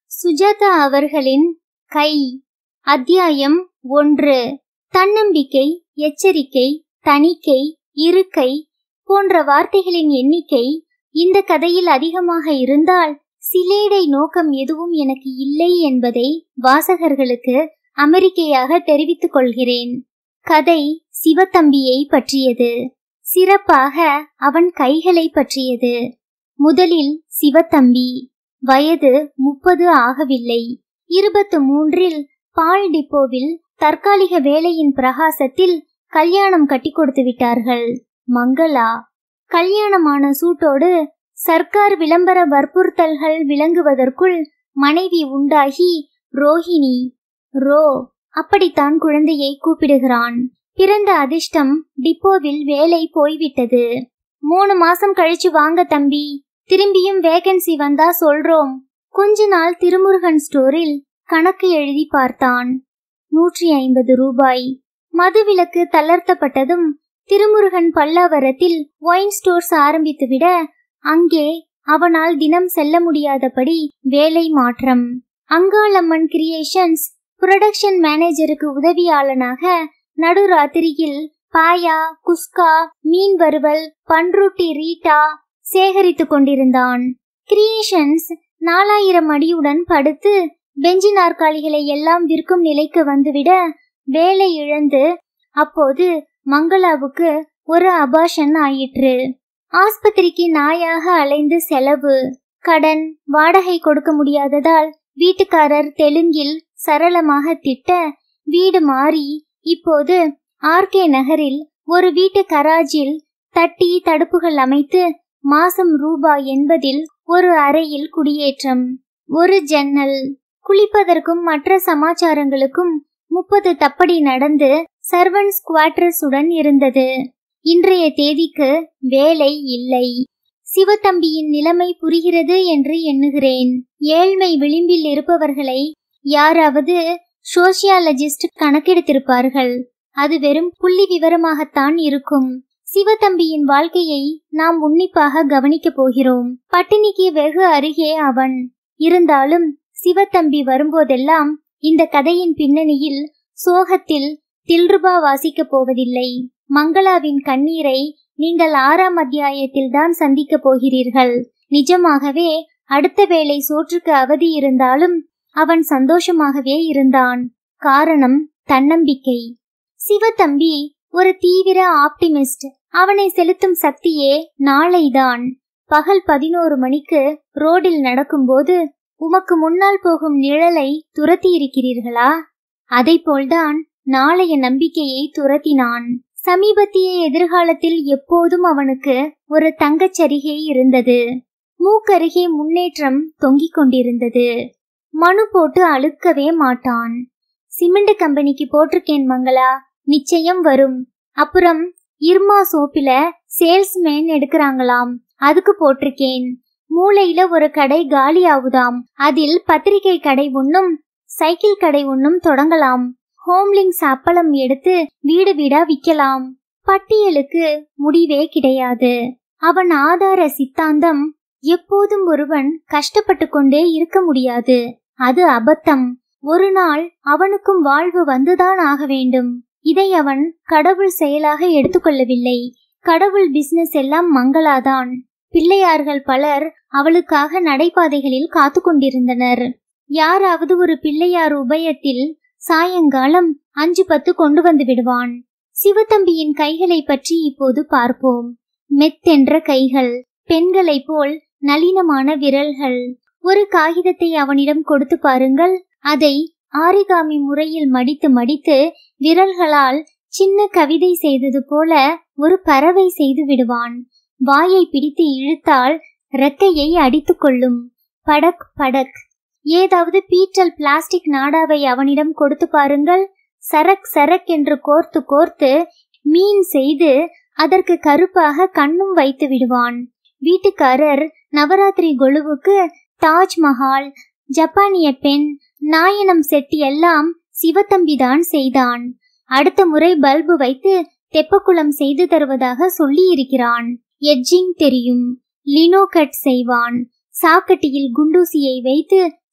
சுஜாதா அவர்களின் கை அத்தியாயம் ஒன்று தன்னம்பிக்கை எச்சரிக்கை தணிக்கை இருக்கை போன்ற வார்த்தைகளின் எண்ணிக்கை இந்த கதையில் அதிகமாக இருந்தால் சிலேடை நோக்கம் எதுவும் எனக்கு இல்லை என்பதை வாசகர்களுக்கு அமெரிக்கையாக தெரிவித்துக் கொள்கிறேன் கதை சிவத்தம்பியை பற்றியது சிறப்பாக அவன் கைகளை பற்றியது முதலில் சிவத்தம்பி வயது முப்பது ஆகவில்லை இருபத்து மூன்றில் பால் டிப்போவில் தற்காலிக வேலையின் பிரகாசத்தில் கல்யாணம் கட்டி கொடுத்து விட்டார்கள் மங்களா கல்யாணமான சூட்டோடு சர்க்கார் விளம்பர வற்புறுத்தல்கள் விளங்குவதற்குள் மனைவி உண்டாகி ரோஹிணி ரோ அப்படித்தான் குழந்தையை கூப்பிடுகிறான் பிறந்த அதிர்ஷ்டம் டிப்போவில் வேலை போய்விட்டது மூணு மாசம் கழிச்சு வாங்க தம்பி திரும்பியும் வேகன்சி வந்தா சொல்றோம் கொஞ்ச நாள் திருமுருகன் ஸ்டோரில் கணக்கு எழுதி பார்த்தான் நூற்றி ஐம்பது ரூபாய் மதுவிலக்கு தளர்த்தப்பட்டதும் திருமுருகன் பல்லாவரத்தில் ஒயின் ஸ்டோர்ஸ் ஆரம்பித்துவிட அங்கே அவனால் தினம் செல்ல முடியாதபடி வேலை மாற்றம் அங்காளம்மன் கிரியேஷன்ஸ் புரொடக்ஷன் மேனேஜருக்கு உதவியாளனாக நடுராத்திரியில் பாயா குஸ்கா மீன் வறுவல் பன்ருட்டி ரீட்டா சேகரித்துக் கொண்டிருந்தான் கிரியேஷன்ஸ் நாலாயிரம் அடியுடன் படுத்து பெஞ்சி நாற்காலிகளை எல்லாம் விற்கும் நிலைக்கு வந்துவிட வேலை இழந்து அப்போது மங்களாவுக்கு ஒரு அபாஷன் ஆயிற்று ஆஸ்பத்திரிக்கு நாயாக அலைந்து செலவு கடன் வாடகை கொடுக்க முடியாததால் வீட்டுக்காரர் தெலுங்கில் சரளமாக திட்ட வீடு மாறி இப்போது ஆர்கே நகரில் ஒரு வீட்டு கராஜில் தட்டி தடுப்புகள் அமைத்து மாசம் ரூபாய் என்பதில் ஒரு அறையில் குடியேற்றம் ஒரு ஜன்னல் குளிப்பதற்கும் மற்ற சமாச்சாரங்களுக்கும் முப்பது தப்படி நடந்து சர்வன்ஸ் குவார்டர்ஸ் உடன் இருந்தது இன்றைய தேதிக்கு வேலை இல்லை சிவத்தம்பியின் நிலைமை புரிகிறது என்று எண்ணுகிறேன் ஏழ்மை விளிம்பில் இருப்பவர்களை யாராவது சோசியாலஜிஸ்ட் கணக்கெடுத்திருப்பார்கள் அது வெறும் புள்ளி விவரமாகத்தான் இருக்கும் சிவத்தம்பியின் வாழ்க்கையை நாம் உன்னிப்பாக கவனிக்கப் போகிறோம் பட்டினிக்கு வெகு அருகே அவன் இருந்தாலும் சிவத்தம்பி வரும்போதெல்லாம் இந்த கதையின் பின்னணியில் சோகத்தில் தில்ருபா வாசிக்கப் போவதில்லை மங்களாவின் கண்ணீரை நீங்கள் ஆறாம் அத்தியாயத்தில் தான் சந்திக்கப் போகிறீர்கள் நிஜமாகவே அடுத்த வேளை சோற்றுக்கு அவதி இருந்தாலும் அவன் சந்தோஷமாகவே இருந்தான் காரணம் தன்னம்பிக்கை சிவத்தம்பி ஒரு தீவிர ஆப்டிமிஸ்ட் அவனை செலுத்தும் சக்தியே நாளைதான் பகல் பதினோரு மணிக்கு ரோடில் நடக்கும்போது உமக்கு முன்னால் போகும் நிழலை துரத்தி இருக்கிறீர்களா அதை போல்தான் நாளைய நம்பிக்கையை துரத்தினான் சமீபத்திய எதிர்காலத்தில் எப்போதும் அவனுக்கு ஒரு தங்கச்சரிகை இருந்தது மூக்கருகே முன்னேற்றம் தொங்கிக் கொண்டிருந்தது மனு போட்டு அழுக்கவே மாட்டான் சிமெண்ட் கம்பெனிக்கு போட்டிருக்கேன் மங்களா நிச்சயம் வரும் அப்புறம் இர்மா சோப்பில சேல்ஸ்மேன் எடுக்கிறாங்களாம் அதுக்கு போட்டிருக்கேன் மூளையில ஒரு கடை காலி ஆகுதாம் அதில் பத்திரிகை கடை ஒன்னும் சைக்கிள் கடை ஒன்னும் தொடங்கலாம் ஹோம்லிங்ஸ் அப்பளம் எடுத்து வீடு வீடா விக்கலாம் பட்டியலுக்கு முடிவே கிடையாது அவன் ஆதார சித்தாந்தம் எப்போதும் ஒருவன் கஷ்டப்பட்டு கொண்டே இருக்க முடியாது அது அபத்தம் ஒரு நாள் அவனுக்கும் வாழ்வு வந்துதான் ஆக வேண்டும் இதை அவன் கடவுள் செயலாக எடுத்துக்கொள்ளவில்லை கடவுள் பிசினஸ் எல்லாம் மங்களாதான் பிள்ளையார்கள் பலர் அவளுக்காக நடைபாதைகளில் காத்து கொண்டிருந்தனர் யாராவது ஒரு பிள்ளையார் உபயத்தில் சாயங்காலம் அஞ்சு பத்து கொண்டு வந்து விடுவான் சிவத்தம்பியின் கைகளை பற்றி இப்போது பார்ப்போம் மெத்தென்ற கைகள் பெண்களைப் போல் நளினமான விரல்கள் ஒரு காகிதத்தை அவனிடம் கொடுத்து பாருங்கள் அதை ஆரிகாமி முறையில் மடித்து மடித்து விரல்களால் சின்ன கவிதை செய்தது போல ஒரு பறவை செய்து விடுவான் வாயை பிடித்து இழுத்தால் ரெக்கையை அடித்துக் கொள்ளும் படக் படக் ஏதாவது பீற்றல் பிளாஸ்டிக் நாடாவை அவனிடம் கொடுத்து பாருங்கள் சரக் சரக் என்று கோர்த்து கோர்த்து மீன் செய்து அதற்கு கருப்பாக கண்ணும் வைத்து விடுவான் வீட்டுக்காரர் நவராத்திரி கொலுவுக்கு தாஜ்மஹால் ஜப்பானிய பெண் நாயனம் செட் எல்லாம் சிவத்தம்பிதான் செய்தான் அடுத்த முறை பல்பு வைத்து தெப்பக்குளம் செய்து தருவதாக சொல்லி இருக்கிறான் எட்ஜிங் தெரியும் லினோ கட் செய்வான் சாக்கட்டியில் குண்டூசியை வைத்து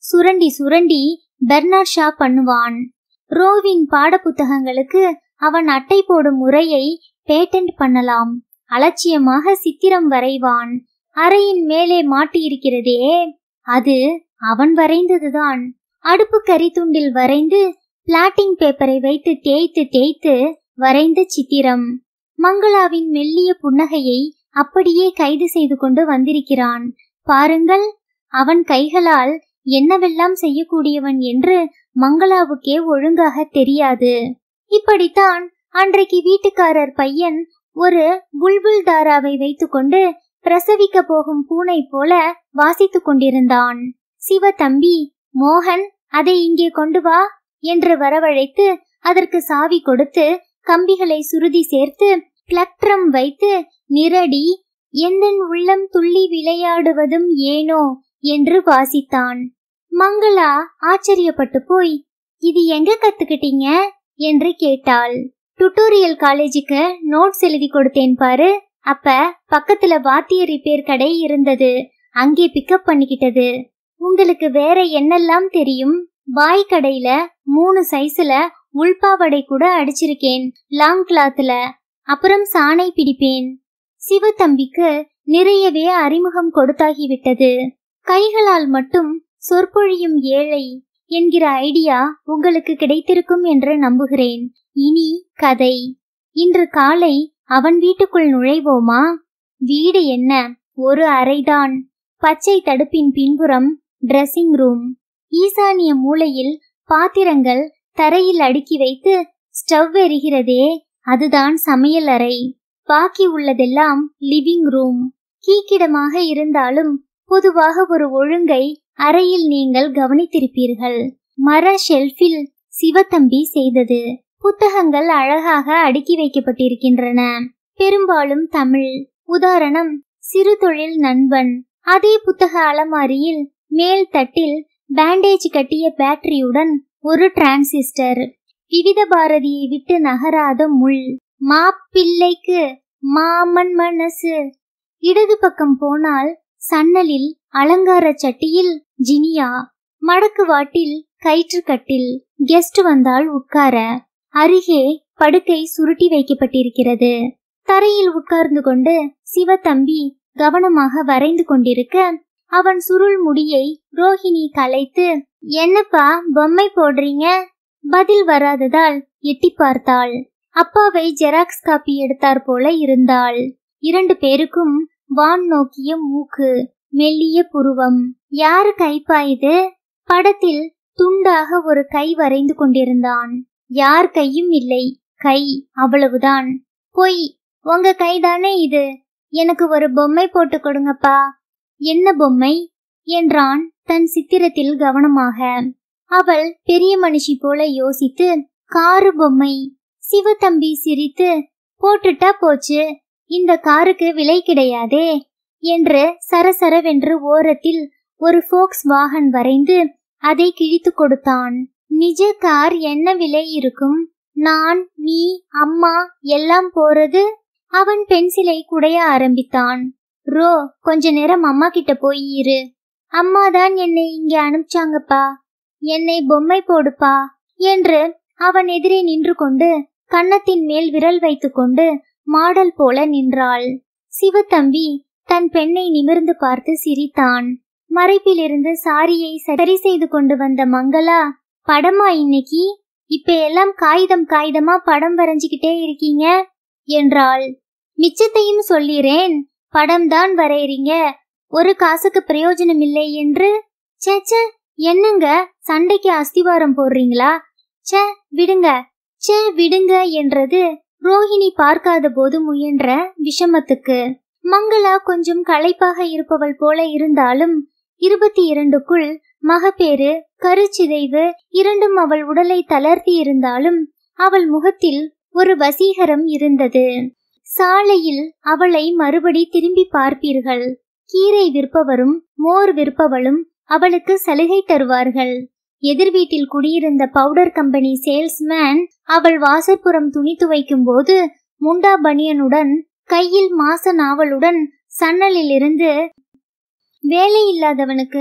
சுரண்டி சுரண்டி பெர்னாட் ஷா பண்ணுவான் ரோவின் பாடப்புத்தகங்களுக்கு அவன் அட்டை போடும் முறையை பேட்டன்ட் பண்ணலாம் அலட்சியமாக சித்திரம் வரைவான் அறையின் மேலே மாட்டியிருக்கிறதே அது அவன் வரைந்ததுதான் அடுப்பு கரித்துண்டில் வரைந்து பிளாட்டிங் பேப்பரை வைத்து தேய்த்து தேய்த்து வரைந்த சித்திரம் மங்களாவின் மெல்லிய புன்னகையை அப்படியே கைது செய்து கொண்டு வந்திருக்கிறான் பாருங்கள் அவன் கைகளால் என்னவெல்லாம் செய்யக்கூடியவன் என்று மங்களாவுக்கே ஒழுங்காக தெரியாது இப்படித்தான் அன்றைக்கு வீட்டுக்காரர் பையன் ஒரு புல்புல் தாராவை வைத்துக்கொண்டு பிரசவிக்க போகும் பூனை போல வாசித்துக் கொண்டிருந்தான் சிவ தம்பி மோகன் அதை இங்கே கொண்டு வா என்று வரவழைத்து அதற்கு சாவி கொடுத்து கம்பிகளை சுருதி சேர்த்து பிளக்ட்ரம் வைத்து நிரடி எந்தன் உள்ளம் துள்ளி விளையாடுவதும் ஏனோ என்று வாசித்தான் மங்களா ஆச்சரியப்பட்டு போய் இது எங்க கத்துக்கிட்டீங்க என்று கேட்டாள் டுட்டோரியல் காலேஜுக்கு நோட்ஸ் எழுதி கொடுத்தேன் பாரு அப்ப பக்கத்துல வாத்திய ரிப்பேர் கடை இருந்தது அங்கே பிக்கப் பண்ணிக்கிட்டது உங்களுக்கு வேற என்னெல்லாம் தெரியும் பாய் கடையில மூணு சைஸ்ல உள்பாவடை கூட அடிச்சிருக்கேன் லாங் கிளாத்ல அப்புறம் சாணை பிடிப்பேன் சிவத்தம்பிக்கு நிறையவே அறிமுகம் கொடுத்தாகிவிட்டது கைகளால் மட்டும் சொற்பொழியும் ஏழை என்கிற ஐடியா உங்களுக்கு கிடைத்திருக்கும் என்று நம்புகிறேன் இனி கதை இன்று காலை அவன் வீட்டுக்குள் நுழைவோமா வீடு என்ன ஒரு அறைதான் பச்சை தடுப்பின் பின்புறம் ட்ரெஸ்ஸிங் ரூம் ஈசானிய மூலையில் பாத்திரங்கள் தரையில் அடுக்கி வைத்து ஸ்டவ் எரிகிறதே அதுதான் சமையல் அறை பாக்கி உள்ளதெல்லாம் லிவிங் ரூம் கீக்கிடமாக இருந்தாலும் பொதுவாக ஒரு ஒழுங்கை அறையில் நீங்கள் கவனித்திருப்பீர்கள் மர ஷெல்ஃபில் சிவத்தம்பி செய்தது புத்தகங்கள் அழகாக அடுக்கி வைக்கப்பட்டிருக்கின்றன பெரும்பாலும் தமிழ் உதாரணம் சிறு தொழில் நண்பன் அதே புத்தக அலமாரியில் மேல் தட்டில் பேண்டேஜ் கட்டிய பேட்டரியுடன் ஒரு டிரான்சிஸ்டர் விவித பாரதியை விட்டு நகராத முள் மாப்பிள்ளைக்கு மாமன் மனசு இடது பக்கம் போனால் சன்னலில் அலங்கார சட்டியில் ஜினியா மடக்கு வாட்டில் கயிற்று கட்டில் கெஸ்ட் வந்தால் உட்கார அருகே படுக்கை சுருட்டி வைக்கப்பட்டிருக்கிறது தரையில் உட்கார்ந்து கொண்டு சிவத்தம்பி கவனமாக வரைந்து கொண்டிருக்க அவன் சுருள் முடியை ரோஹிணி கலைத்து என்னப்பா பொம்மை போடுறீங்க பதில் வராததால் எட்டி பார்த்தாள் அப்பாவை ஜெராக்ஸ் காப்பி எடுத்தார் போல இருந்தாள் இரண்டு பேருக்கும் வான் நோக்கிய மூக்கு மெல்லிய புருவம் யாரு கைப்பா இது படத்தில் துண்டாக ஒரு கை வரைந்து கொண்டிருந்தான் யார் கையும் இல்லை கை அவ்வளவுதான் பொய் உங்க கைதானே இது எனக்கு ஒரு பொம்மை போட்டு கொடுங்கப்பா என்ன பொம்மை என்றான் தன் சித்திரத்தில் கவனமாக அவள் பெரிய மனுஷி போல யோசித்து காரு பொம்மை சிவத்தம்பி சிரித்து போட்டுட்டா போச்சு இந்த காருக்கு விலை கிடையாதே என்று சரசரவென்று ஓரத்தில் ஒரு ஃபோக்ஸ் வாகன் வரைந்து அதை கிழித்து கொடுத்தான் நிஜ கார் என்ன விலை இருக்கும் நான் நீ அம்மா எல்லாம் போறது அவன் பென்சிலை குடைய ஆரம்பித்தான் ரோ கொஞ்ச நேரம் அம்மா கிட்ட போய் இரு அம்மா தான் என்னை இங்க அனுப்பிச்சாங்கப்பா என்னை பொம்மை போடுப்பா என்று அவன் எதிரே நின்று கொண்டு கன்னத்தின் மேல் விரல் வைத்துக்கொண்டு மாடல் போல நின்றாள் சிவத்தம்பி தன் பெண்ணை நிமிர்ந்து பார்த்து சிரித்தான் மறைப்பிலிருந்து சாரியை சரி செய்து கொண்டு வந்த மங்களா படமா இன்னைக்கு இப்ப எல்லாம் காகிதம் காகிதமா படம் வரைஞ்சுக்கிட்டே இருக்கீங்க என்றாள் மிச்சத்தையும் சொல்லிறேன் படம் தான் வரையறீங்க ஒரு காசுக்கு பிரயோஜனம் இல்லை என்று சேச்ச என்னங்க சண்டைக்கு அஸ்திவாரம் போடுறீங்களா ச்சே விடுங்க ச்சே விடுங்க என்றது ரோஹிணி பார்க்காத போது முயன்ற விஷமத்துக்கு மங்களா கொஞ்சம் களைப்பாக இருப்பவள் போல இருந்தாலும் இருபத்தி இரண்டுக்குள் மகப்பேறு கருச்சிதைவு இரண்டும் அவள் உடலை தளர்த்தி இருந்தாலும் அவள் முகத்தில் ஒரு வசீகரம் இருந்தது சாலையில் அவளை மறுபடி திரும்பி பார்ப்பீர்கள் கீரை விற்பவரும் மோர் விற்பவளும் அவளுக்கு சலுகை தருவார்கள் எதிர் வீட்டில் குடியிருந்த பவுடர் கம்பெனி சேல்ஸ்மேன் அவள் வாசற்புறம் துணி துவைக்கும் போது முண்டா பனியனுடன் கையில் மாச நாவலுடன் சன்னலில் இருந்து வேலை இல்லாதவனுக்கு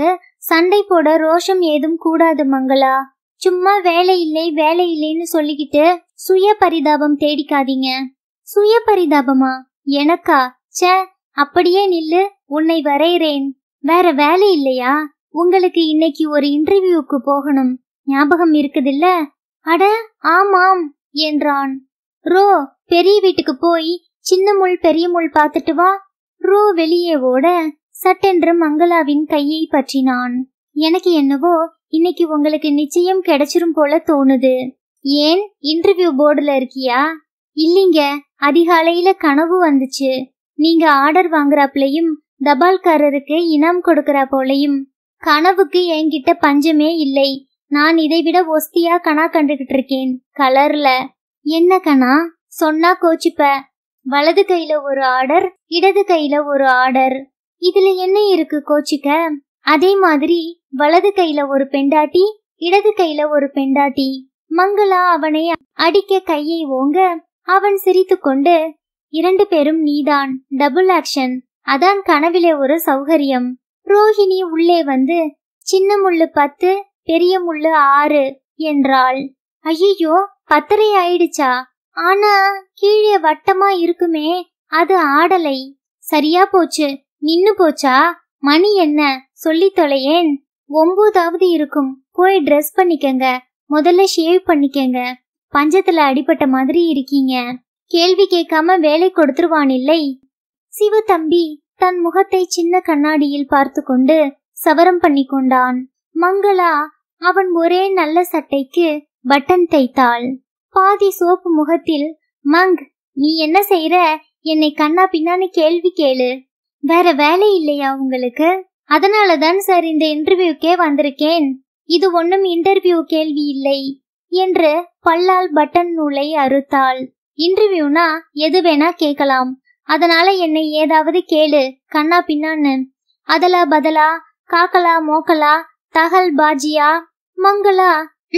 சண்டை போட ரோஷம் ஏதும் கூடாது மங்களா சும்மா வேலை இல்லை வேலை இல்லைன்னு சொல்லிக்கிட்டு சுய பரிதாபம் தேடிக்காதீங்க சுய பரிதாபமா எனக்கா ச்சே அப்படியே நில்லு உன்னை வரைகிறேன் வேற வேலை இல்லையா உங்களுக்கு இன்னைக்கு ஒரு இன்டர்வியூக்கு போகணும் ஞாபகம் இருக்குதில்ல அட ஆமாம் என்றான் ரோ பெரிய வீட்டுக்கு போய் சின்ன முள் பெரிய முள் பார்த்துட்டு வா ரோ வெளியே ஓட சட்டென்று மங்களாவின் கையை பற்றினான் எனக்கு என்னவோ இன்னைக்கு உங்களுக்கு நிச்சயம் கிடைச்சிரும் போல தோணுது ஏன் இன்டர்வியூ போர்டுல இருக்கியா இல்லைங்க அதிகாலையில கனவு வந்துச்சு நீங்க ஆர்டர் வாங்குறாப்லயும் தபால்காரருக்கு இனாம் கொடுக்கறா போலையும் கனவுக்கு என்கிட்ட பஞ்சமே இல்லை நான் இதை விட ஒஸ்தியா கணா கண்டுகிட்டு இருக்கேன் கலர்ல என்ன கணா சொன்னா கோச்சிப்ப வலது கையில ஒரு ஆர்டர் இடது கையில ஒரு ஆர்டர் இதுல என்ன இருக்கு கோச்சிக்க அதே மாதிரி வலது கையில ஒரு பெண்டாட்டி இடது கையில ஒரு பெண்டாட்டி மங்களா அவனை அடிக்க கையை ஓங்க அவன் சிரித்துக்கொண்டு இரண்டு பேரும் நீதான் டபுள் ஆக்ஷன் அதான் கனவிலே ஒரு சௌகரியம் ரோஹிணி உள்ளே வந்து சின்ன முள்ளு பத்து பெரிய முள்ளு ஆறு என்றாள் ஐயோ பத்தரை ஆயிடுச்சா ஆனா கீழே வட்டமா இருக்குமே அது ஆடலை சரியா போச்சு நின்னு போச்சா மணி என்ன சொல்லி தொலையேன் ஒன்பதாவது இருக்கும் போய் ட்ரெஸ் பண்ணிக்கங்க முதல்ல ஷேவ் பண்ணிக்கங்க பஞ்சத்துல அடிபட்ட மாதிரி இருக்கீங்க கேள்வி கேட்காம வேலை கொடுத்துருவான் இல்லை சிவ தம்பி தன் முகத்தை சின்ன கண்ணாடியில் பார்த்து கொண்டு சவரம் பண்ணி கொண்டான் மங்களா அவன் ஒரே நல்ல சட்டைக்கு பட்டன் தைத்தாள் பாதி சோப்பு முகத்தில் மங் நீ என்ன செய்யற என்னை கண்ணா பின்னான்னு கேள்வி கேளு வேற வேலை இல்லையா உங்களுக்கு அதனாலதான் சார் இந்த இன்டர்வியூக்கே வந்திருக்கேன் இது ஒன்றும் இன்டர்வியூ கேள்வி இல்லை என்று பல்லால் பட்டன் நூலை அறுத்தாள் இன்டர்வியூனா எது வேணா கேட்கலாம் அதனால என்னை ஏதாவது கேளு கண்ணா பின்னான்னு அதலா பதலா காக்கலா மோக்கலா தகல் பாஜியா மங்களா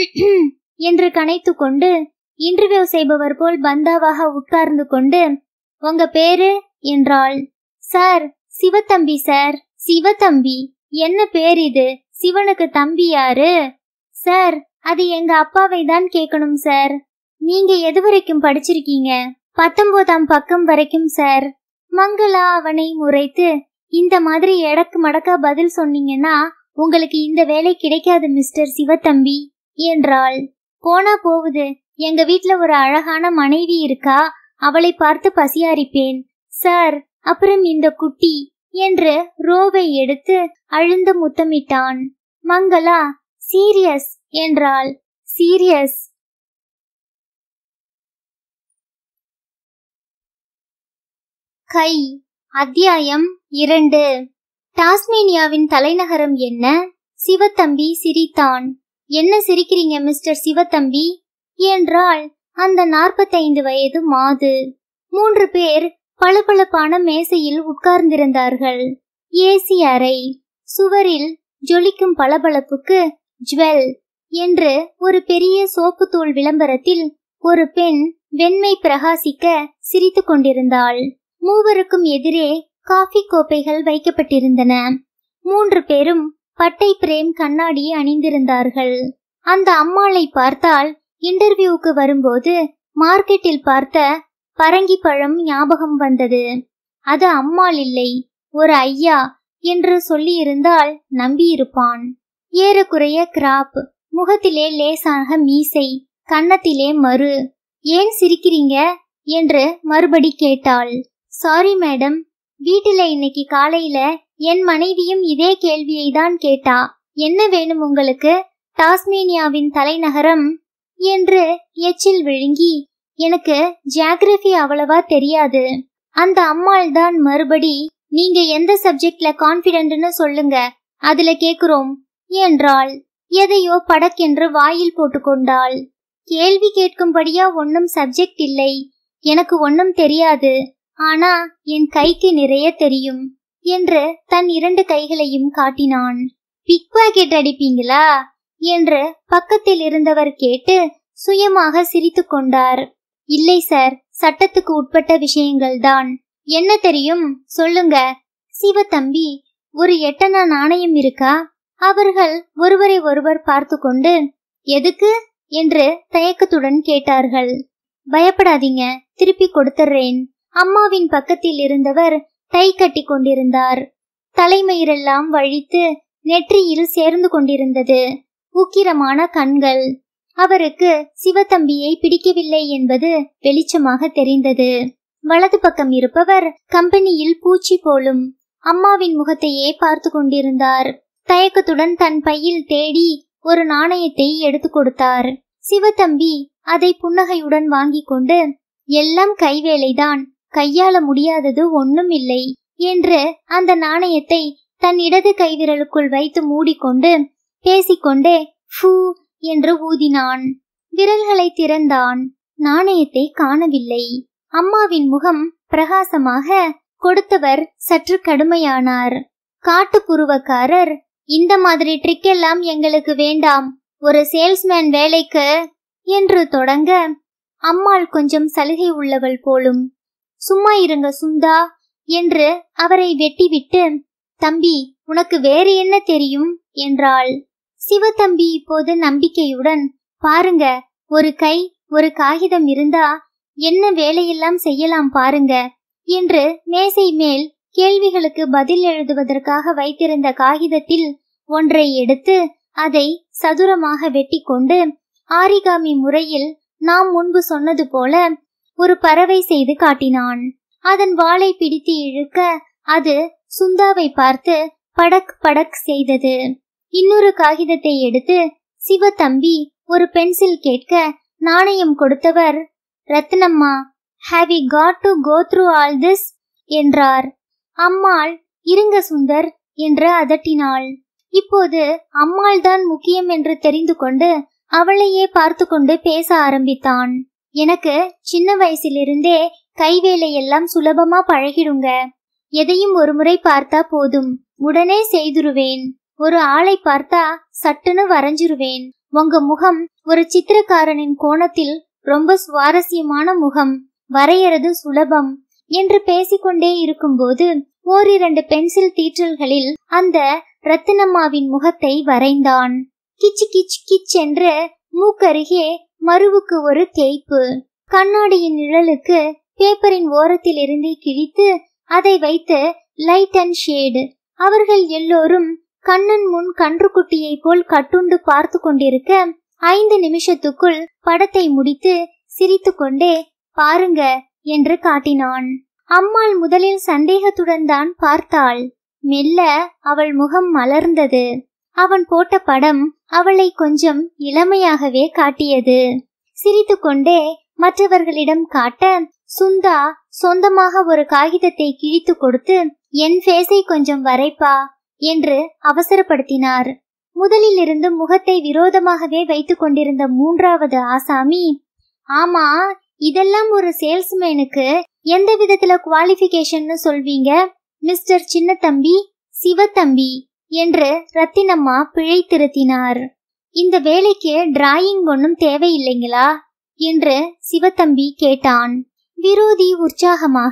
என்று கனைத்து கொண்டு இன்டர்வியூ செய்பவர் போல் பந்தாவாக உட்கார்ந்து கொண்டு உங்க பேரு என்றாள் சார் சிவத்தம்பி சார் சிவத்தம்பி என்ன பேர் இது சிவனுக்கு தம்பி யாரு சார் அது எங்க அப்பாவை தான் கேட்கணும் சார் நீங்க எது வரைக்கும் படிச்சிருக்கீங்க பத்தொன்பதாம் பக்கம் வரைக்கும் சார் மங்களா அவனை முறைத்து இந்த மாதிரி எடக்கு மடக்கா பதில் சொன்னீங்கன்னா உங்களுக்கு இந்த வேலை கிடைக்காது மிஸ்டர் சிவத்தம்பி என்றாள் போனா போகுது எங்க வீட்ல ஒரு அழகான மனைவி இருக்கா அவளை பார்த்து பசியாரிப்பேன் சார் அப்புறம் இந்த குட்டி என்று ரோவை எடுத்து அழுந்த முத்தமிட்டான் மங்களா சீரியஸ் என்றாள் சீரியஸ் கை அத்தியாயம் இரண்டு டாஸ்மேனியாவின் தலைநகரம் என்ன சிவத்தம்பி சிரித்தான் என்ன சிரிக்கிறீங்க மிஸ்டர் சிவத்தம்பி என்றால் அந்த நாற்பத்தைந்து வயது மாது மூன்று பேர் பளபளப்பான மேசையில் உட்கார்ந்திருந்தார்கள் ஏசி அறை சுவரில் ஜொலிக்கும் பளபளப்புக்கு ஜுவல் என்று ஒரு பெரிய சோப்புத்தூள் விளம்பரத்தில் ஒரு பெண் வெண்மை பிரகாசிக்க சிரித்துக் கொண்டிருந்தாள் மூவருக்கும் எதிரே காஃபி கோப்பைகள் வைக்கப்பட்டிருந்தன மூன்று பேரும் பட்டை பிரேம் கண்ணாடி அணிந்திருந்தார்கள் அந்த அம்மாளை பார்த்தால் இன்டர்வியூக்கு வரும்போது மார்க்கெட்டில் பார்த்த பரங்கி பழம் ஞாபகம் வந்தது அது அம்மாள் இல்லை ஒரு ஐயா என்று சொல்லியிருந்தால் நம்பியிருப்பான் ஏறக்குறைய கிராப் முகத்திலே லேசாக மீசை கன்னத்திலே மறு ஏன் சிரிக்கிறீங்க என்று மறுபடி கேட்டாள் சாரி மேடம் வீட்டில இன்னைக்கு காலையில என் மனைவியும் இதே கேள்வியை தான் கேட்டா என்ன வேணும் உங்களுக்கு டாஸ்மேனியாவின் தலைநகரம் என்று எச்சில் விழுங்கி எனக்கு ஜியாகிரபி அவ்வளவா தெரியாது அந்த அம்மாள் தான் மறுபடி நீங்க எந்த சப்ஜெக்ட்ல கான்பிடென்ட்னு சொல்லுங்க அதுல கேக்குறோம் என்றாள் எதையோ படக்கென்று வாயில் போட்டுக்கொண்டாள் கேள்வி கேட்கும்படியா ஒன்னும் சப்ஜெக்ட் இல்லை எனக்கு ஒன்னும் தெரியாது ஆனா என் கைக்கு நிறைய தெரியும் என்று தன் இரண்டு கைகளையும் காட்டினான் பிக் பாக்கெட் அடிப்பீங்களா என்று பக்கத்தில் இருந்தவர் கேட்டு சுயமாக சிரித்து கொண்டார் இல்லை சார் சட்டத்துக்கு உட்பட்ட விஷயங்கள்தான் என்ன தெரியும் சொல்லுங்க சிவத்தம்பி ஒரு எட்டனா நாணயம் இருக்கா அவர்கள் ஒருவரை ஒருவர் பார்த்து கொண்டு எதுக்கு என்று தயக்கத்துடன் கேட்டார்கள் பயப்படாதீங்க திருப்பி கொடுத்துறேன் அம்மாவின் பக்கத்தில் இருந்தவர் டை கட்டி கொண்டிருந்தார் தலைமயிரெல்லாம் வழித்து நெற்றியில் சேர்ந்து கொண்டிருந்தது உக்கிரமான கண்கள் அவருக்கு சிவத்தம்பியை பிடிக்கவில்லை என்பது வெளிச்சமாக தெரிந்தது வலது பக்கம் இருப்பவர் கம்பெனியில் பூச்சி போலும் அம்மாவின் முகத்தையே பார்த்து கொண்டிருந்தார் தயக்கத்துடன் தன் பையில் தேடி ஒரு நாணயத்தை எடுத்து கொடுத்தார் சிவத்தம்பி அதை புன்னகையுடன் வாங்கிக் கொண்டு எல்லாம் கைவேலைதான் கையாள முடியாதது ஒண்ணும் இல்லை என்று அந்த நாணயத்தை தன் இடது கைவிரலுக்குள் வைத்து மூடிக்கொண்டு பேசிக்கொண்டே ஃபூ என்று ஊதினான் விரல்களை திறந்தான் நாணயத்தை காணவில்லை அம்மாவின் முகம் பிரகாசமாக கொடுத்தவர் சற்று கடுமையானார் காட்டுப்புருவக்காரர் இந்த மாதிரி ட்ரிக் எல்லாம் எங்களுக்கு வேண்டாம் ஒரு சேல்ஸ்மேன் வேலைக்கு என்று தொடங்க அம்மாள் கொஞ்சம் சலுகை உள்ளவள் போலும் சும்மா இருங்க சுந்தா என்று அவரை வெட்டிவிட்டு தம்பி உனக்கு வேறு என்ன தெரியும் என்றாள் சிவத்தம்பி இப்போது நம்பிக்கையுடன் பாருங்க ஒரு கை ஒரு காகிதம் இருந்தா என்ன வேலையெல்லாம் செய்யலாம் பாருங்க என்று மேசை மேல் கேள்விகளுக்கு பதில் எழுதுவதற்காக வைத்திருந்த காகிதத்தில் ஒன்றை எடுத்து அதை சதுரமாக வெட்டி கொண்டு ஆரிகாமி முறையில் நாம் முன்பு சொன்னது போல ஒரு பறவை செய்து காட்டினான் அதன் வாளை பிடித்து இழுக்க அது சுந்தாவை பார்த்து படக் படக் செய்தது இன்னொரு காகிதத்தை எடுத்து சிவத்தம்பி ஒரு பென்சில் கேட்க நாணயம் கொடுத்தவர் Ratnamma have you got to go through all this என்றார் அம்மாள் இருங்க சுந்தர் என்று அதட்டினாள் இப்போது அம்மாள் தான் முக்கியம் என்று தெரிந்து கொண்டு அவளையே பார்த்து கொண்டு பேச ஆரம்பித்தான் எனக்கு சின்ன வயசிலிருந்தே கைவேலை எல்லாம் சுலபமா பழகிடுங்க எதையும் ஒரு முறை பார்த்தா போதும் உடனே செய்துருவேன் ஒரு ஆளை பார்த்தா சட்டுன்னு வரைஞ்சிருவேன் உங்க முகம் ஒரு சித்திரக்காரனின் கோணத்தில் ரொம்ப சுவாரஸ்யமான முகம் வரையறது சுலபம் என்று பேசிக்கொண்டே இருக்கும்போது ஓரிரண்டு பென்சில் தீற்றல்களில் அந்த ரத்தினம்மாவின் முகத்தை வரைந்தான் கிச் கிச் கிச் என்று மூக்கருகே மருவுக்கு ஒரு தேய்ப்பு கண்ணாடியின் நிழலுக்கு பேப்பரின் ஓரத்தில் இருந்து கிழித்து அதை வைத்து லைட் அண்ட் ஷேடு அவர்கள் எல்லோரும் கண்ணன் முன் கன்றுக்குட்டியை போல் கட்டுண்டு பார்த்து கொண்டிருக்க ஐந்து நிமிஷத்துக்குள் படத்தை முடித்து சிரித்துக்கொண்டே பாருங்க என்று காட்டினான் அம்மாள் முதலில் சந்தேகத்துடன் தான் பார்த்தாள் மெல்ல அவள் முகம் மலர்ந்தது அவன் போட்ட படம் அவளை கொஞ்சம் இளமையாகவே காட்டியது சிரித்துக்கொண்டே மற்றவர்களிடம் காட்ட சுந்தா சொந்தமாக ஒரு காகிதத்தை கிழித்து கொடுத்து என் ஃபேஸை கொஞ்சம் வரைப்பா என்று அவசரப்படுத்தினார் முதலில் இருந்து முகத்தை விரோதமாகவே வைத்துக் கொண்டிருந்த மூன்றாவது ஆசாமி ஆமா இதெல்லாம் ஒரு சேல்ஸ்மேனுக்கு எந்த விதத்துல குவாலிஃபிகேஷன்னு சொல்வீங்க மிஸ்டர் சின்னத்தம்பி சிவத்தம்பி என்று ரத்தினம்மா பிழை திருத்தினார் இந்த வேலைக்கு டிராயிங் ஒன்றும் தேவையில்லைங்களா என்று சிவத்தம்பி கேட்டான் விரோதி உற்சாகமாக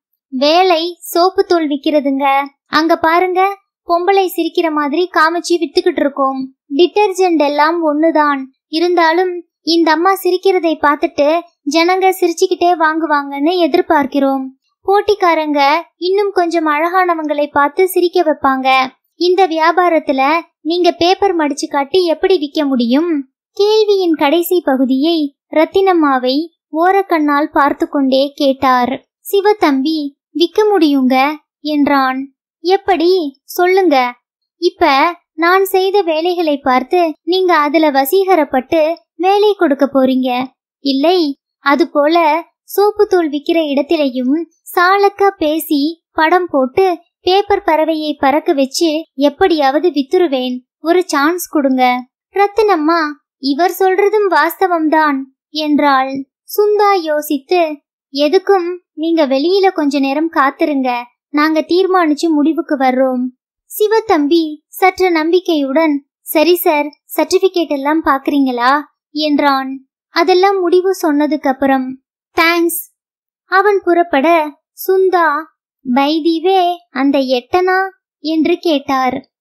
வேலை சோப்பு தூள் விக்கிறதுங்க அங்க பாருங்க பொம்பளை சிரிக்கிற மாதிரி காமிச்சு வித்துக்கிட்டு இருக்கோம் டிட்டர்ஜென்ட் எல்லாம் ஒண்ணுதான் இருந்தாலும் இந்த அம்மா சிரிக்கிறதை பார்த்துட்டு ஜனங்க சிரிச்சுக்கிட்டே வாங்குவாங்கன்னு எதிர்பார்க்கிறோம் போட்டிக்காரங்க இன்னும் கொஞ்சம் அழகானவங்களை பார்த்து சிரிக்க வைப்பாங்க இந்த வியாபாரத்துல நீங்க பேப்பர் மடிச்சு காட்டி எப்படி விற்க முடியும் கேள்வியின் கடைசி பகுதியை ரத்தினம்மாவை ஓரக்கண்ணால் பார்த்து கொண்டே கேட்டார் சிவத்தம்பி விற்க முடியுங்க என்றான் எப்படி சொல்லுங்க இப்ப நான் செய்த வேலைகளை பார்த்து நீங்க அதுல வசீகரப்பட்டு வேலை கொடுக்க போறீங்க இல்லை அது போல சோப்பு தூள் விக்கிற இடத்திலையும் சாலக்கா பேசி படம் போட்டு பேப்பர் பறவையை பறக்க வச்சு எப்படியாவது வித்துருவேன் ஒரு சான்ஸ் கொடுங்க ரத்தினம்மா இவர் சொல்றதும் வாஸ்தவம்தான் என்றாள் சுந்தா யோசித்து எதுக்கும் நீங்க வெளியில கொஞ்ச நேரம் காத்திருங்க நாங்க தீர்மானிச்சு முடிவுக்கு வர்றோம் சிவத்தம்பி சற்று நம்பிக்கையுடன் சரி சார் சர்டிபிகேட் எல்லாம் பாக்குறீங்களா என்றான் அதெல்லாம் முடிவு சொன்னதுக்கு அப்புறம் தேங்க்ஸ் அவன் புறப்பட சுந்தா பைதிவே அந்த எட்டனா என்று கேட்டார்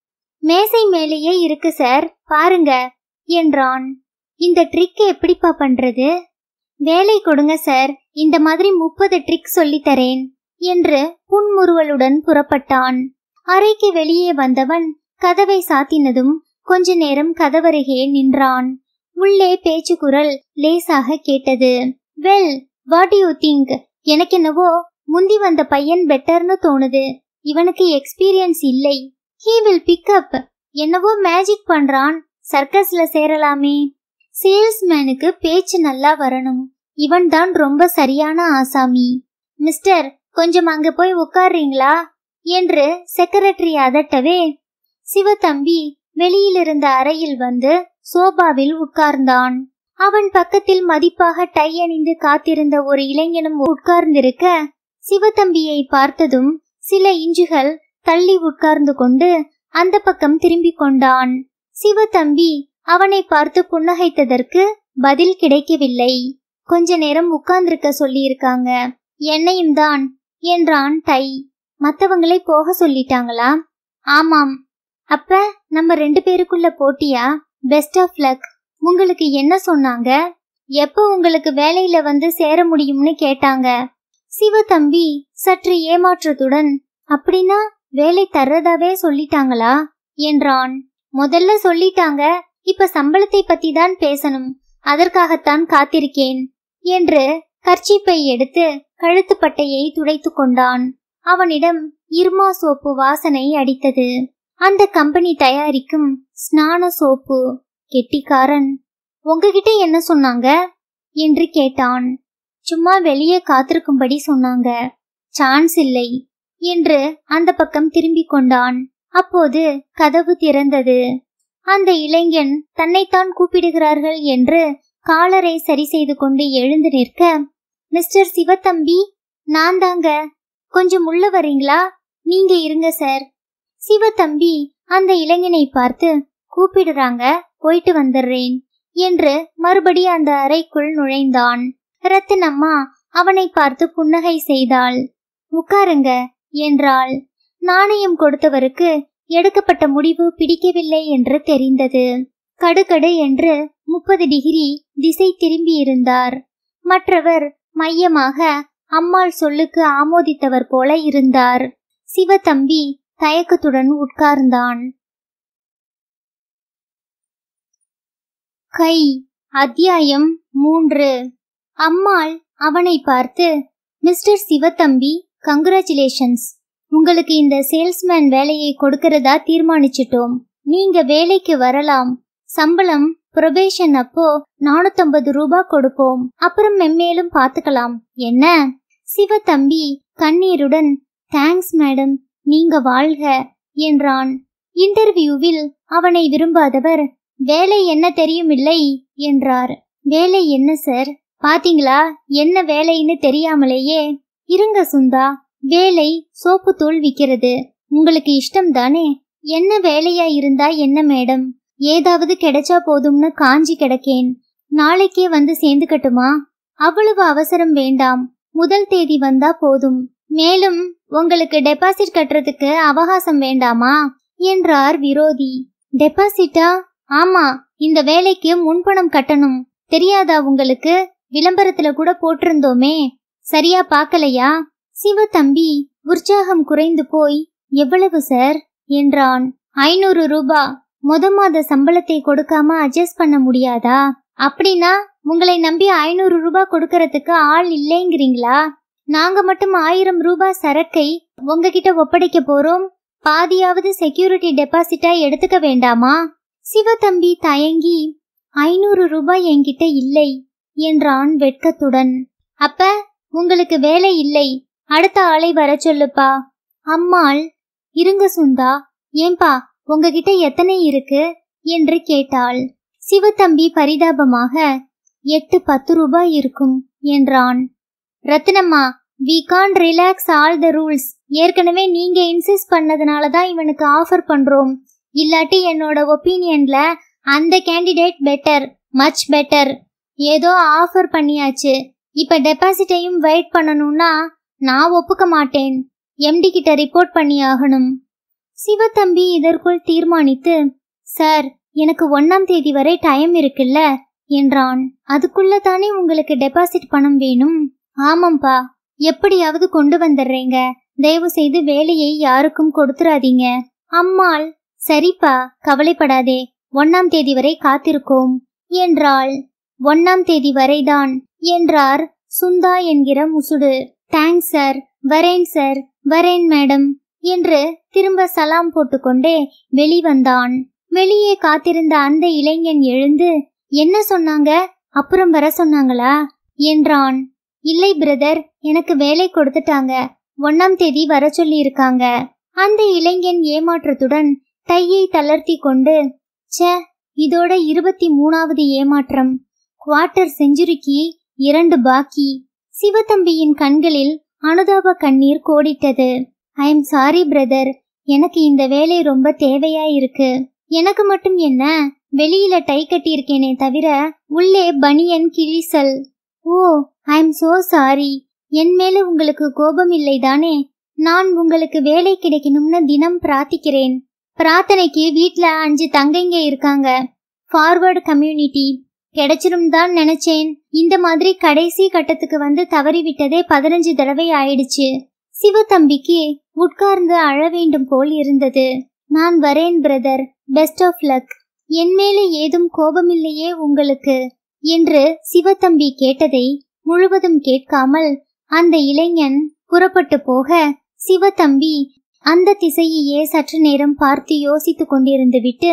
மேசை மேலேயே இருக்கு சார் பாருங்க என்றான் இந்த ட்ரிக் எப்படிப்பா பண்றது வேலை கொடுங்க சார் இந்த மாதிரி முப்பது ட்ரிக் சொல்லித் தரேன் என்று புன்முறுவலுடன் புறப்பட்டான் அறைக்கு வெளியே வந்தவன் கதவை சாத்தினதும் கொஞ்ச நேரம் கதவருகே நின்றான் உள்ளே பேச்சு குரல் லேசாக கேட்டது வெல் வாட் யூ திங்க் எனக்கென்னவோ முந்தி வந்த பையன் பெட்டர்னு தோணுது இவனுக்கு எக்ஸ்பீரியன்ஸ் இல்லை ஹீ வில் பிக் அப் என்னவோ மேஜிக் பண்றான் சர்க்கஸ்ல சேரலாமே சேல்ஸ்மேனுக்கு பேச்சு நல்லா வரணும் இவன் தான் ரொம்ப சரியான ஆசாமி மிஸ்டர் கொஞ்சம் அங்க போய் உட்கார்றீங்களா என்று செக்ரட்டரி அதட்டவே சிவதம்பி வெளியிலிருந்த அறையில் வந்து சோபாவில் உட்கார்ந்தான் அவன் பக்கத்தில் மதிப்பாக டை அணிந்து காத்திருந்த ஒரு இளைஞனும் உட்கார்ந்திருக்க சிவதம்பியை பார்த்ததும் சில இஞ்சுகள் தள்ளி உட்கார்ந்து கொண்டு அந்த பக்கம் திரும்பிக் கொண்டான் சிவதம்பி அவனை பார்த்து புன்னகைத்ததற்கு பதில் கிடைக்கவில்லை கொஞ்ச நேரம் உட்கார்ந்திருக்க சொல்லியிருக்காங்க என்னையும் தான் என்றான் டை மத்தவங்களை போக சொல்லிட்டாங்களா ஆமாம் அப்ப நம்ம ரெண்டு பேருக்குள்ள போட்டியா பெஸ்ட் ஆஃப் லக் உங்களுக்கு என்ன சொன்னாங்க எப்போ உங்களுக்கு வேலையில வந்து சேர முடியும்னு கேட்டாங்க சிவதம்பி சற்று ஏமாற்றத்துடன் அப்படின்னா வேலை தர்றதாவே சொல்லிட்டாங்களா என்றான் முதல்ல சொல்லிட்டாங்க இப்ப சம்பளத்தை பத்தி தான் பேசணும் அதற்காகத்தான் காத்திருக்கேன் என்று கர்ச்சிப்பை எடுத்து கழுத்து பட்டையை துடைத்து கொண்டான் அவனிடம் இர்மா சோப்பு வாசனை அடித்தது அந்த கம்பெனி தயாரிக்கும் ஸ்நான சோப்பு கெட்டிக்காரன் உங்ககிட்ட என்ன சொன்னாங்க என்று கேட்டான் சும்மா வெளியே காத்திருக்கும்படி சொன்னாங்க சான்ஸ் இல்லை என்று அந்த பக்கம் திரும்பிக் கொண்டான் அப்போது கதவு திறந்தது அந்த இளைஞன் தன்னைத்தான் கூப்பிடுகிறார்கள் என்று காலரை சரி செய்து கொண்டு எழுந்து நிற்க மிஸ்டர் சிவத்தம்பி நான் தாங்க கொஞ்சம் உள்ள வரீங்களா நீங்க இருங்க சார் சிவத்தம்பி அந்த இளைஞனை பார்த்து கூப்பிடுறாங்க போயிட்டு வந்துடுறேன் என்று மறுபடி அந்த அறைக்குள் நுழைந்தான் ரத்தினம்மா அவனை பார்த்து புன்னகை செய்தாள் உட்காருங்க என்றாள் நாணயம் கொடுத்தவருக்கு எடுக்கப்பட்ட முடிவு பிடிக்கவில்லை என்று தெரிந்தது கடுகடு என்று முப்பது டிகிரி திசை திரும்பியிருந்தார் மற்றவர் மையமாக அம்மாள் சொல்லுக்கு ஆமோதித்தவர் போல இருந்தார் சிவதம்பி தயக்கத்துடன் உட்கார்ந்தான் கை அத்தியாயம் மூன்று அம்மாள் அவனை பார்த்து மிஸ்டர் சிவத்தம்பி கங்க்ராச்சுலேஷன்ஸ் உங்களுக்கு இந்த சேல்ஸ்மேன் வேலையை கொடுக்கறதா தீர்மானிச்சிட்டோம் நீங்க வேலைக்கு வரலாம் சம்பளம் புரொபேஷன் அப்போ நானூத்தம்பது ரூபாய் கொடுப்போம் அப்புறம் மெம்மேலும் பார்த்துக்கலாம் என்ன சிவத்தம்பி கண்ணீருடன் தேங்க்ஸ் மேடம் நீங்க வாழ்க என்றான் இன்டர்வியூவில் அவனை விரும்பாதவர் வேலை என்ன தெரியுமில்லை என்றார் வேலை என்ன சார் பாத்தீங்களா என்ன வேலைன்னு தெரியாமலேயே இருங்க சுந்தா வேலை சோப்பு தூள் விக்கிறது உங்களுக்கு இஷ்டம் தானே என்ன வேலையா இருந்தா என்ன மேடம் ஏதாவது கிடைச்சா போதும்னு காஞ்சி கிடக்கேன் நாளைக்கே வந்து சேர்ந்துக்கட்டுமா அவ்வளவு அவசரம் வேண்டாம் முதல் தேதி வந்தா போதும் மேலும் உங்களுக்கு டெபாசிட் கட்டுறதுக்கு அவகாசம் வேண்டாமா என்றார் விரோதி டெபாசிட்டா ஆமா இந்த வேலைக்கு முன்பணம் கட்டணும் தெரியாதா உங்களுக்கு விளம்பரத்துல கூட போட்டிருந்தோமே சரியா பார்க்கலையா சிவதம்பி உற்சாகம் குறைந்து போய் எவ்வளவு சார் என்றான் ஐநூறு ரூபா முத மாத சம்பளத்தை கொடுக்காம அட்ஜஸ்ட் பண்ண முடியாதா அப்படின்னா உங்களை நம்பி ஐநூறு ரூபாய் கொடுக்கறதுக்கு ஆள் இல்லைங்கிறீங்களா நாங்க மட்டும் ஆயிரம் ரூபாய் சரக்கை உங்ககிட்ட ஒப்படைக்க போறோம் பாதியாவது செக்யூரிட்டி டெபாசிட்டா எடுத்துக்க வேண்டாமா சிவதம்பி தயங்கி ஐநூறு ரூபாய் என்கிட்ட இல்லை என்றான் வெட்கத்துடன் அப்ப உங்களுக்கு வேலை இல்லை அடுத்த ஆளை வர சொல்லுப்பா அம்மாள் இருங்க சுந்தா ஏன்பா உங்ககிட்ட எத்தனை இருக்கு என்று கேட்டாள் சிவத்தம்பி பரிதாபமாக எட்டு பத்து ரூபாய் இருக்கும் என்றான் Rathinamma we can relax all the rules ஏற்கனவே நீங்க இன்சிஸ்ட் பண்ணதுனால தான் இவனுக்கு ஆஃபர் பண்றோம் இல்லாட்டி என்னோட ஒப்பீனியன்ல அந்த கேண்டிடேட் பெட்டர் மச் பெட்டர் ஏதோ ஆஃபர் பண்ணியாச்சு இப்ப டெபாசிட்டையும் வெயிட் பண்ணணும்னா நான் ஒப்புக்க மாட்டேன் எம்டி கிட்ட ரிப்போர்ட் பண்ணி ஆகணும் சிவத்தம்பி இதற்குள் தீர்மானித்து சார் எனக்கு ஒன்னாம் தேதி வரை டைம் இருக்குல்ல என்றான் அதுக்குள்ள தானே உங்களுக்கு டெபாசிட் பணம் வேணும் ஆமாம்பா எப்படியாவது கொண்டு வந்துடுறேங்க தயவு செய்து வேலையை யாருக்கும் கொடுத்துறாதீங்க அம்மாள் சரிப்பா கவலைப்படாதே ஒன்னாம் தேதி வரை காத்திருக்கோம் என்றாள் ஒன்னாம் தேதி வரைதான் என்றார் சுந்தா என்கிற முசுடு தேங்க்ஸ் சார் வரேன் சார் வரேன் மேடம் என்று திரும்ப சலாம் போட்டுக்கொண்டே வெளிவந்தான் வெளியே காத்திருந்த அந்த இளைஞன் எழுந்து என்ன சொன்னாங்க அப்புறம் வர சொன்னாங்களா என்றான் இல்லை பிரதர் எனக்கு வேலை கொடுத்துட்டாங்க ஒன்னாம் தேதி வர சொல்லி இருக்காங்க அந்த இளைஞன் ஏமாற்றத்துடன் டையை தளர்த்தி கொண்டு ச்சே இதோட இருபத்தி மூணாவது ஏமாற்றம் குவார்ட்டர் செஞ்சுரிக்கு இரண்டு பாக்கி சிவத்தம்பியின் கண்களில் அனுதாப கண்ணீர் கோடிட்டது ஐ எம் சாரி பிரதர் எனக்கு இந்த வேலை ரொம்ப தேவையா இருக்கு எனக்கு மட்டும் என்ன வெளியில டை கட்டியிருக்கேனே தவிர உள்ளே பனியன் கிழிசல் oh I am so sorry என் மேல உங்களுக்கு கோபம் இல்லைதானே நான் உங்களுக்கு வேலை கிடைக்கணும்னு தினம் பிரார்த்திக்கிறேன் பிரார்த்தனைக்கு வீட்ல அஞ்சு தங்கைங்க இருக்காங்க ஃபார்வர்டு கம்யூனிட்டி கிடைச்சிரும் தான் நினைச்சேன் இந்த மாதிரி கடைசி கட்டத்துக்கு வந்து தவறிவிட்டதே பதினஞ்சு தடவை ஆயிடுச்சு சிவதம்பிக்கு உட்கார்ந்து அழ வேண்டும் போல் இருந்தது நான் வரேன் பிரதர் பெஸ்ட் ஆஃப் லக் என் மேல ஏதும் கோபமில்லையே உங்களுக்கு என்று சிவத்தம்பி கேட்டதை முழுவதும் கேட்காமல் அந்த இளைஞன் புறப்பட்டு போக சிவத்தம்பி அந்த திசையையே சற்று நேரம் பார்த்து யோசித்துக் கொண்டிருந்து விட்டு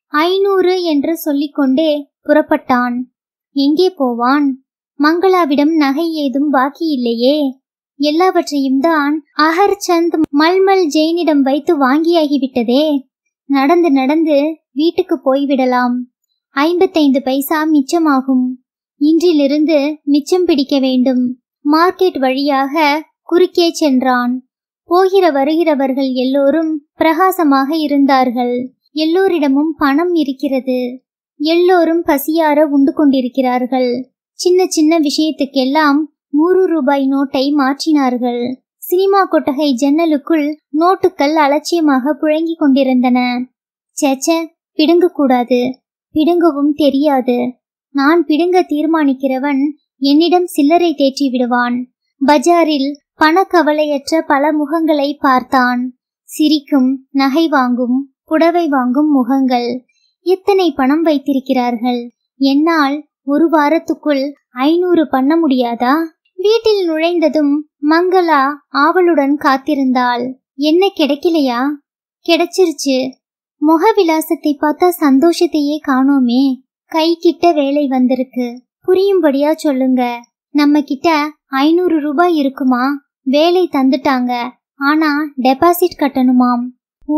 ஐநூறு என்று சொல்லிக்கொண்டே புறப்பட்டான் எங்கே போவான் மங்களாவிடம் நகை ஏதும் பாக்கி இல்லையே எல்லாவற்றையும் தான் அகர்சந்த் மல்மல் ஜெயினிடம் வைத்து வாங்கியாகிவிட்டதே நடந்து நடந்து வீட்டுக்கு போய்விடலாம் ஐம்பத்தைந்து பைசா மிச்சமாகும் இன்றிலிருந்து மிச்சம் பிடிக்க வேண்டும் மார்க்கெட் வழியாக குறுக்கே சென்றான் போகிற வருகிறவர்கள் எல்லோரும் பிரகாசமாக இருந்தார்கள் எல்லோரிடமும் பணம் இருக்கிறது எல்லோரும் பசியார உண்டு கொண்டிருக்கிறார்கள் சின்ன சின்ன விஷயத்துக்கெல்லாம் நூறு ரூபாய் நோட்டை மாற்றினார்கள் சினிமா கொட்டகை ஜன்னலுக்குள் நோட்டுகள் அலட்சியமாக புழங்கிக் கொண்டிருந்தன சேச்ச பிடுங்க கூடாது பிடுங்கவும் தெரியாது நான் பிடுங்க தீர்மானிக்கிறவன் என்னிடம் சில்லறை தேற்றி விடுவான் பஜாரில் பணக்கவலையற்ற பல முகங்களை பார்த்தான் சிரிக்கும் நகை வாங்கும் புடவை வாங்கும் முகங்கள் எத்தனை பணம் வைத்திருக்கிறார்கள் என்னால் ஒரு வாரத்துக்குள் ஐநூறு பண்ண முடியாதா வீட்டில் நுழைந்ததும் மங்களா ஆவலுடன் காத்திருந்தாள் என்ன கிடைக்கலையா கிடைச்சிருச்சு முக விலாசத்தை பார்த்தா சந்தோஷத்தையே காணோமே கை கிட்ட வேலை வந்திருக்கு புரியும்படியா சொல்லுங்க நம்ம கிட்ட ஐநூறு ரூபாய் இருக்குமா வேலை தந்துட்டாங்க ஆனா டெபாசிட் கட்டணுமாம் ஓ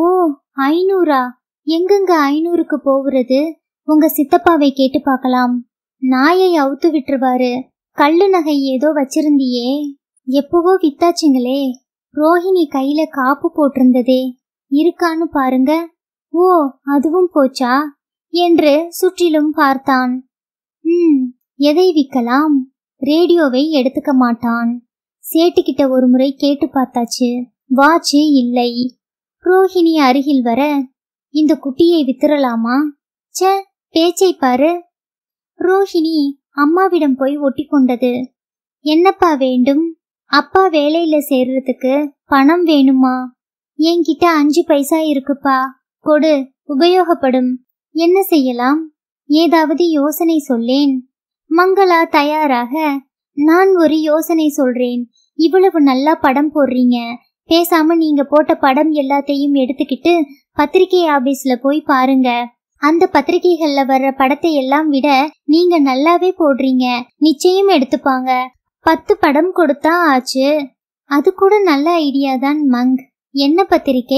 ஐநூறா எங்கெங்க ஐநூறுக்கு போகிறது உங்க சித்தப்பாவை கேட்டு பார்க்கலாம் நாயை அவுத்து விட்டுருவாரு கல்லு நகை ஏதோ வச்சிருந்தியே எப்பவோ வித்தாச்சுங்களே ரோஹிணி கையில காப்பு போட்டிருந்ததே இருக்கான்னு பாருங்க ஓ அதுவும் போச்சா என்று சுற்றிலும் பார்த்தான் ம் எதை விற்கலாம் ரேடியோவை எடுத்துக்க மாட்டான் சேட்டுக்கிட்ட ஒரு முறை கேட்டு பார்த்தாச்சு வாட்சு இல்லை ரோஹிணி அருகில் வர இந்த குட்டியை வித்துறலாமா ச்சே பேச்சை பாரு ரோஹிணி அம்மாவிடம் போய் ஒட்டி கொண்டது என்னப்பா வேண்டும் அப்பா வேலையில சேர்றதுக்கு பணம் வேணுமா என்கிட்ட அஞ்சு பைசா இருக்குப்பா கொடு உபயோகப்படும் என்ன செய்யலாம் ஏதாவது யோசனை சொல்லேன் மங்களா தயாராக நான் ஒரு யோசனை சொல்றேன் இவ்வளவு நல்லா படம் போடுறீங்க பேசாம நீங்க போட்ட படம் எல்லாத்தையும் எடுத்துக்கிட்டு பத்திரிகை ஆபீஸ்ல போய் பாருங்க அந்த பத்திரிகைகள்ல வர்ற படத்தை எல்லாம் விட நீங்க நல்லாவே போடுறீங்க நிச்சயம் எடுத்துப்பாங்க பத்து படம் கொடுத்தா ஆச்சு அது கூட நல்ல ஐடியா தான் மங் என்ன பத்திரிகை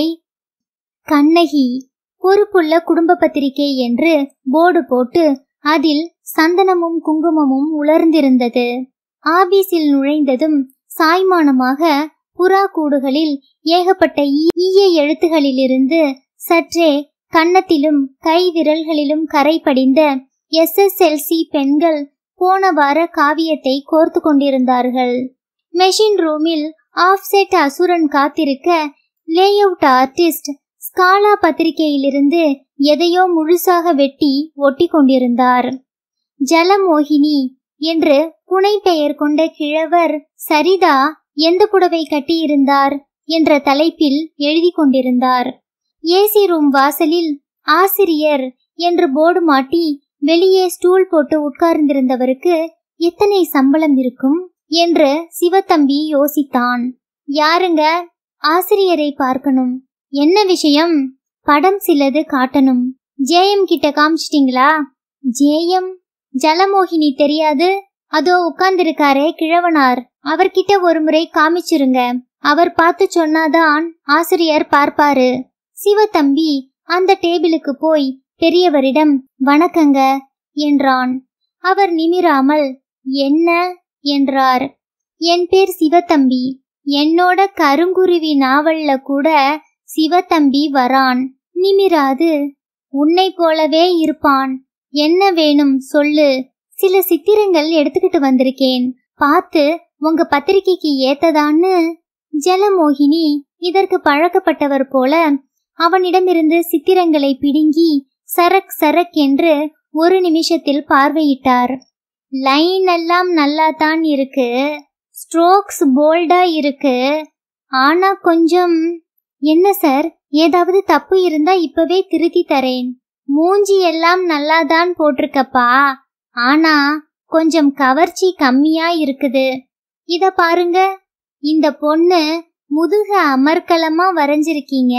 கண்ணகி பொறுப்புள்ள குடும்ப பத்திரிகை என்று போர்டு போட்டு அதில் சந்தனமும் குங்குமமும் உலர்ந்திருந்தது ஆபீஸில் நுழைந்ததும் சாய்மானமாக புறா கூடுகளில் ஏகப்பட்ட ஈ- ஈய எழுத்துகளிலிருந்து சற்றே கன்னத்திலும் கை விரல்களிலும் கரை படிந்த எஸ்எஸ்எல்சி பெண்கள் போன வார காவியத்தை கோர்த்து கொண்டிருந்தார்கள் மெஷின் ரூமில் ஆஃப்செட் அசுரன் காத்திருக்க லேஅவுட் ஆர்டிஸ்ட் ஸ்காலா பத்திரிகையிலிருந்து எதையோ முழுசாக வெட்டி ஒட்டி கொண்டிருந்தார் ஜலமோகினி என்று புனை பெயர் கொண்ட கிழவர் சரிதா எந்த புடவை கட்டியிருந்தார் என்ற தலைப்பில் எழுதி கொண்டிருந்தார் ஏசி ரூம் வாசலில் ஆசிரியர் என்று போர்டு மாட்டி வெளியே ஸ்டூல் போட்டு உட்கார்ந்திருந்தவருக்கு எத்தனை சம்பளம் இருக்கும் என்று சிவத்தம்பி யோசித்தான் யாருங்க ஆசிரியரை பார்க்கணும் என்ன விஷயம் படம் சிலது காட்டணும் ஜேஎம் கிட்ட காமிச்சிட்டீங்களா ஜேஎம் ஜலமோகினி தெரியாது அதோ உட்கார்ந்திருக்காரே கிழவனார் அவர்கிட்ட ஒரு முறை காமிச்சிருங்க அவர் பார்த்து சொன்னாதான் ஆசிரியர் பார்ப்பாரு சிவத்தம்பி அந்த டேபிளுக்கு போய் பெரியவரிடம் வணக்கங்க என்றான் அவர் நிமிராமல் என்ன என்றார் என் பேர் சிவத்தம்பி என்னோட கருங்குருவி நாவல்ல கூட சிவத்தம்பி வரான் நிமிராது உன்னை போலவே இருப்பான் என்ன வேணும் சொல்லு சில சித்திரங்கள் எடுத்துக்கிட்டு வந்திருக்கேன் பார்த்து உங்க பத்திரிக்கைக்கு ஏத்ததான்னு ஜலமோகினி இதற்கு பழக்கப்பட்டவர் போல அவனிடமிருந்து சித்திரங்களை பிடுங்கி சரக் சரக் என்று ஒரு நிமிஷத்தில் பார்வையிட்டார் லைன் எல்லாம் நல்லா தான் இருக்கு ஸ்ட்ரோக்ஸ் போல்டா இருக்கு ஆனா கொஞ்சம் என்ன சார் ஏதாவது தப்பு இருந்தா இப்பவே திருத்தி தரேன் மூஞ்சி எல்லாம் நல்லா தான் போட்டிருக்கப்பா ஆனா கொஞ்சம் கவர்ச்சி கம்மியா இருக்குது இத பாருங்க இந்த பொண்ணு முதுக அமர்க்கலமா வரைஞ்சிருக்கீங்க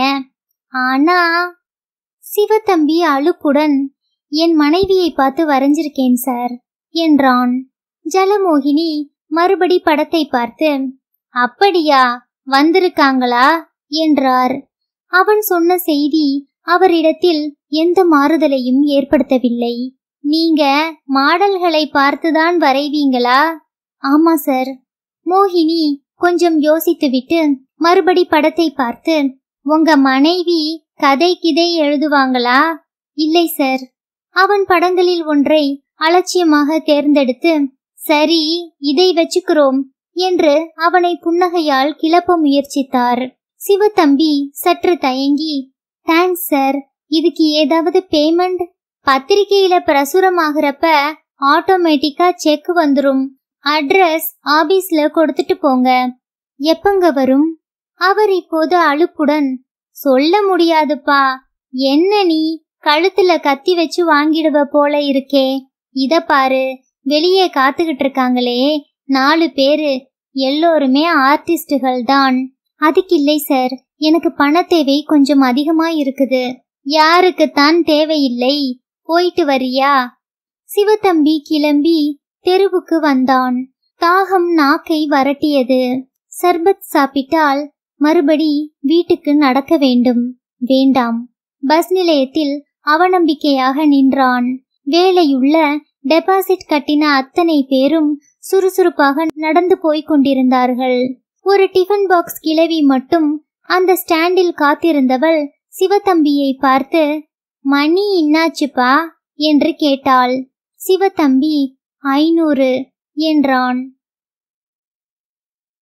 ஆனா சிவத்தம்பி அலுப்புடன் என் மனைவியை பார்த்து வரைஞ்சிருக்கேன் சார் என்றான் ஜலமோகினி மறுபடி படத்தை பார்த்து அப்படியா வந்திருக்காங்களா என்றார் அவன் சொன்ன செய்தி அவரிடத்தில் எந்த மாறுதலையும் ஏற்படுத்தவில்லை நீங்க மாடல்களை பார்த்துதான் வரைவீங்களா ஆமா சார் மோகினி கொஞ்சம் யோசித்துவிட்டு மறுபடி படத்தை பார்த்து உங்க மனைவி கதை கிதை எழுதுவாங்களா இல்லை சார் அவன் படங்களில் ஒன்றை அலட்சியமாக தேர்ந்தெடுத்து சரி இதை வச்சுக்கிறோம் என்று அவனை புன்னகையால் கிளப்ப முயற்சித்தார் சிவத்தம்பி சற்று தயங்கி தேங்க்ஸ் சார் இதுக்கு ஏதாவது பேமெண்ட் பத்திரிகையில பிரசுரமாகிறப்ப ஆட்டோமேட்டிக்கா செக் வந்துரும் அட்ரஸ் ஆபீஸ்ல கொடுத்துட்டு போங்க எப்பங்க வரும் அவர் இப்போது அலுப்புடன் சொல்ல முடியாதுப்பா என்ன நீ கழுத்துல கத்தி வச்சு வாங்கிடுவ போல இருக்கே இத பாரு வெளியே காத்துக்கிட்டு இருக்காங்களே நாலு பேரு எல்லோருமே ஆர்டிஸ்டுகள் தான் அதுக்கு இல்லை சார் எனக்கு பண தேவை கொஞ்சம் அதிகமா இருக்குது யாருக்குத்தான் தேவையில்லை போயிட்டு வரியா சிவத்தம்பி கிளம்பி தெருவுக்கு வந்தான் தாகம் நாக்கை வரட்டியது சர்பத் சாப்பிட்டால் மறுபடி வீட்டுக்கு நடக்க வேண்டும் வேண்டாம் பஸ் நிலையத்தில் அவநம்பிக்கையாக நின்றான் வேலையுள்ள டெபாசிட் கட்டின அத்தனை பேரும் சுறுசுறுப்பாக நடந்து போய்க் கொண்டிருந்தார்கள் ஒரு டிஃபன் பாக்ஸ் கிழவி மட்டும் அந்த ஸ்டாண்டில் காத்திருந்தவள் சிவத்தம்பியை பார்த்து மணி இன்னாச்சுப்பா என்று கேட்டாள் சிவத்தம்பி ஐநூறு என்றான்